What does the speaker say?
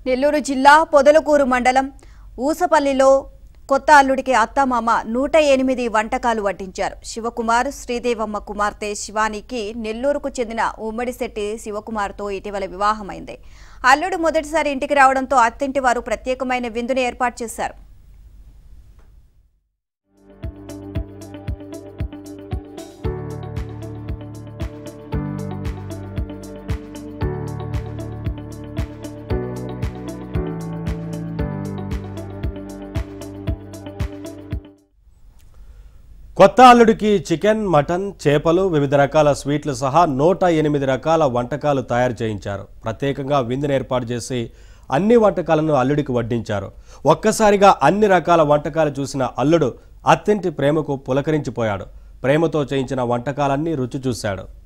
నెల్లూరు జిల్లా పొదలకూరు మండలం ఊసపల్లిలో కొత్త అల్లుడికి అత్తమామ నూట ఎనిమిది వంటకాలు వడ్డించారు శివకుమార్ శ్రీదేవమ్మ కుమార్తె శివానికి నెల్లూరుకు చెందిన ఉమ్మడిశెట్టి శివకుమార్తో ఇటీవల వివాహమైంది అల్లుడు మొదటిసారి ఇంటికి రావడంతో అత్తింటి వారు ప్రత్యేకమైన విందును ఏర్పాటు చేశారు కొత్త అల్లుడికి చికెన్ మటన్ చేపలు వివిధ రకాల స్వీట్లు సహా నూట ఎనిమిది రకాల వంటకాలు తయారు చేయించారు ప్రత్యేకంగా విందును ఏర్పాటు చేసి అన్ని వంటకాలను అల్లుడికి వడ్డించారు ఒక్కసారిగా అన్ని రకాల వంటకాలు చూసిన అల్లుడు అత్తింటి ప్రేమకు పులకరించిపోయాడు ప్రేమతో చేయించిన వంటకాలన్నీ రుచి చూశాడు